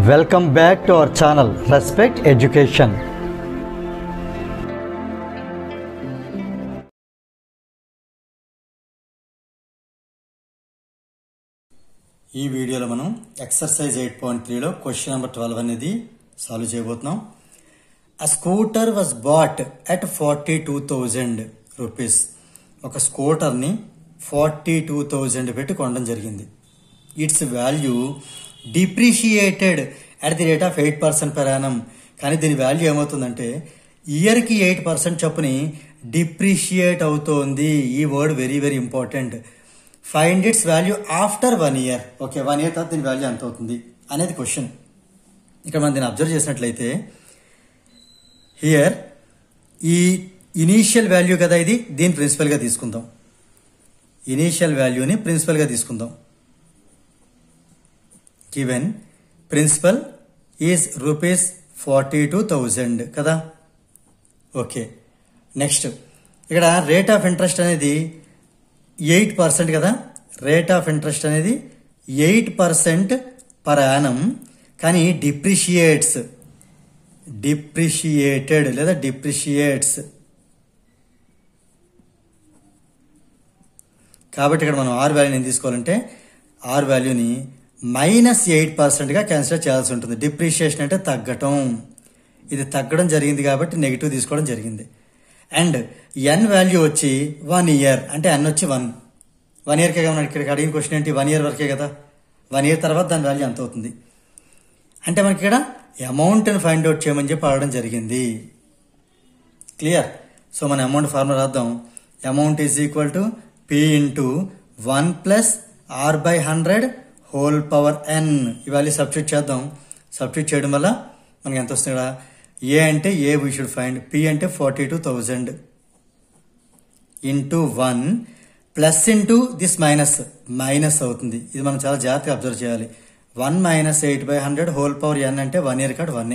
Welcome back to our channel Respect Education. ఈ వీడియోలో మనం ఎక్సర్సైజ్ ఎయిట్ పాయింట్ త్రీలో క్వశ్చన్ నెంబర్ ట్వెల్వ్ అనేది సాల్వ్ చేయబోతున్నాం ఆ scooter was bought at forty two thousand rupees ఒక స్కూటర్ని ఫార్టీ టూ థౌజండ్ పెట్టి కొనడం జరిగింది its value depreciated at the rate of eight percent per annum కానీ దీని వాల్యూ ఏమవుతుందంటే ఇయర్కి ఎయిట్ పర్సెంట్ చొప్పుని డిప్రిషియేట్ అవుతోంది ఈ word very very important find its value after one year okay one year తర్వాత దీని వాల్యూ ఎంత అవుతుంది అనేది క్వశ్చన్ ఇక్కడ మనం దీన్ని అబ్జర్వ్ చేసినట్లయితే హియర్ ఈ ఇనీషియల్ వాల్యూ కదా ఇది దీని ప్రిన్సిపల్గా తీసుకుందాం ఇనీషియల్ వాల్యూని ప్రిన్సిపల్గా తీసుకుందాం given principal is rupees forty two thousand కదా ఓకే నెక్స్ట్ ఇక్కడ రేట్ ఆఫ్ ఇంట్రెస్ట్ అనేది ఎయిట్ పర్సెంట్ కదా రేట్ ఆఫ్ ఇంట్రెస్ట్ అనేది ఎయిట్ పర్సెంట్ పర్ యానం కానీ డిప్రిషియేట్స్ డిప్రిషియేటెడ్ లేదా డిప్రిషియేట్స్ కాబట్టి ఇక్కడ మనం ఆర్ వాల్యూని ఏం తీసుకోవాలంటే ఆర్ వాల్యూని మైనస్ ఎయిట్ పర్సెంట్గా కన్సిడర్ చేయాల్సి ఉంటుంది డిప్రిషియేషన్ అంటే తగ్గటం ఇది తగ్గడం జరిగింది కాబట్టి నెగిటివ్ తీసుకోవడం జరిగింది అండ్ ఎన్ వాల్యూ వచ్చి వన్ ఇయర్ అంటే ఎన్ వచ్చి వన్ వన్ ఇయర్కే కదా ఇక్కడ అడిగిన క్వశ్చన్ ఏంటి వన్ ఇయర్ వరకే కదా వన్ ఇయర్ తర్వాత దాని వాల్యూ ఎంత అవుతుంది అంటే మనకి ఇక్కడ అమౌంట్ని ఫైండ్ అవుట్ చేయమని చెప్పి అడగడం జరిగింది క్లియర్ సో మన అమౌంట్ ఫార్ములా రాద్దాం amount is equal to p into one plus r by hundred whole power n ఇవాళ సబ్స్టిట్యూట్ చేద్దాం సబ్స్టిట్యూట్ చేయడం వల్ల మనకి ఎంత వస్తుంది ఇక్కడ ఏ అంటే A we should find P అంటే forty two thousand into one plus into this minus minus అవుతుంది ఇది మనం చాలా జాగ్రత్తగా అబ్జర్వ్ చేయాలి one minus eight by hundred whole power n అంటే వన్ ఇయర్ కాదు వన్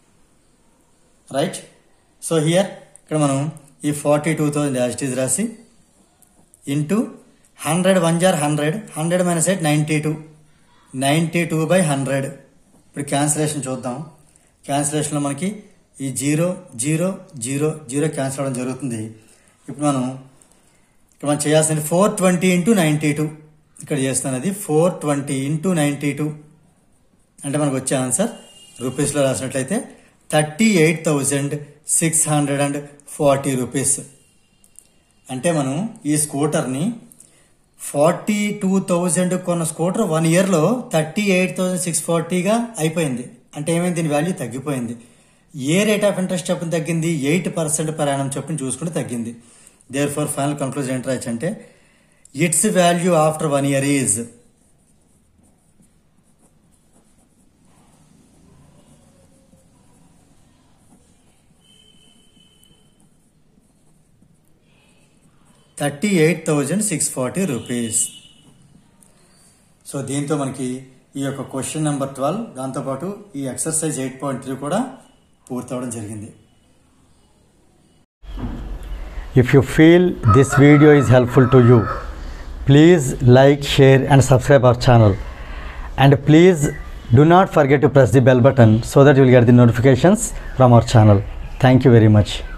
రైట్ సో హియర్ ఇక్కడ మనం ఈ forty two thousand as it is రాసి ఇంటూ హండ్రెడ్ వన్ జార్ hundred hundred minus eight ninety two ninety two by hundred ఇప్పుడు cancellation చూద్దాం క్యాన్సిలేషన్లో మనకి ఈ zero zero zero zero cancel అవ్వడం జరుగుతుంది ఇప్పుడు మనం ఇక్కడ మనం చేయాల్సింది four twenty into ninety two ఇక్కడ చేస్తాను అది four twenty into ninety two అంటే మనకు వచ్చే ఆన్సర్ రూపీస్లో రాసినట్లయితే thirty eight thousand six hundred and forty rupees అంటే మనం ఈ స్కూటర్ని ఫార్టీ టూ థౌజండ్ కొన్న స్కూటర్ వన్ ఇయర్లో థర్టీ ఎయిట్ థౌజండ్ సిక్స్ ఫార్టీగా అయిపోయింది అంటే ఏమైంది దీని వాల్యూ తగ్గిపోయింది ఏ రేట్ ఆఫ్ ఇంట్రెస్ట్ చొప్పున తగ్గింది ఎయిట్ పర్సెంట్ per annum చొప్పున చూసుకుంటే తగ్గింది దేర్ ఫర్ ఫైనల్ కంక్లూజన్ ఏంటి రాయచ్చు అంటే its value after one year is thirty eight thousand six forty rupees so దీంతో మనకి ఈ యొక్క క్వశ్చన్ నెంబర్ ట్వెల్వ్ దాంతోపాటు ఈ ఎక్సర్సైజ్ ఎయిట్ పాయింట్ త్రీ కూడా పూర్తవడం జరిగింది If you feel this video is helpful to you, please like, share, and subscribe our channel. And please do not forget to press the bell button so that you will get the notifications from our channel. Thank you very much.